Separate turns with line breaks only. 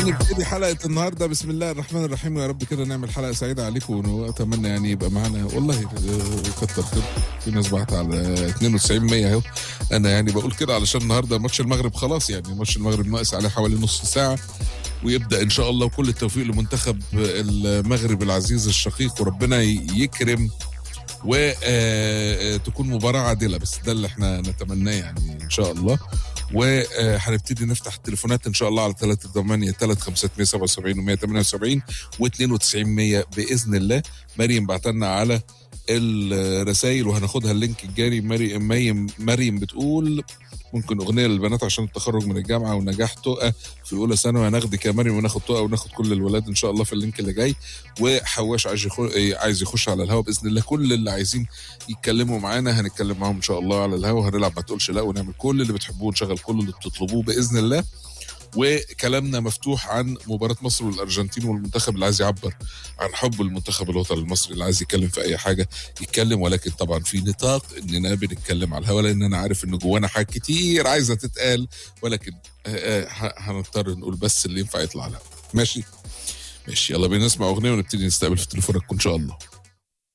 هنبتدي حلقة النهاردة بسم الله الرحمن الرحيم ويا رب كده نعمل حلقة سعيدة عليكم وأتمنى يعني يبقى معانا والله آه، كتر خير في ناس بعت على 92 100 أهو أنا يعني بقول كده علشان النهاردة ماتش المغرب خلاص يعني ماتش المغرب ناقص عليه حوالي نص ساعة ويبدأ إن شاء الله وكل التوفيق لمنتخب المغرب العزيز الشقيق وربنا يكرم وتكون مباراة عادلة بس ده اللي احنا نتمناه يعني إن شاء الله وهنبتدي نفتح التليفونات ان شاء الله على 3 8 3 5 177 و 178 و 92 100 باذن الله مريم بعت لنا على الرسائل وهناخدها اللينك الجاري مريم مريم مريم بتقول ممكن اغنيه للبنات عشان التخرج من الجامعه ونجاح تقى في اولى ثانوي هناخدك يا مريم وناخد تقى وناخد كل الولاد ان شاء الله في اللينك اللي جاي وحواش عايز يخش عايز يخش على الهوا باذن الله كل اللي عايزين يتكلموا معانا هنتكلم معاهم ان شاء الله على الهوا هنلعب ما تقولش لا ونعمل كل اللي بتحبوه نشغل كل اللي بتطلبوه باذن الله وكلامنا مفتوح عن مباراة مصر والأرجنتين والمنتخب اللي عايز يعبر عن حب المنتخب الوطني المصري اللي عايز يتكلم في أي حاجة يتكلم ولكن طبعا في نطاق إننا بنتكلم على الهوا لأن أنا عارف إن جوانا حاجات كتير عايزة تتقال ولكن آه، آه، هنضطر نقول بس اللي ينفع يطلع على الهوا ماشي ماشي يلا بينا نسمع أغنية ونبتدي نستقبل في تليفونك إن شاء الله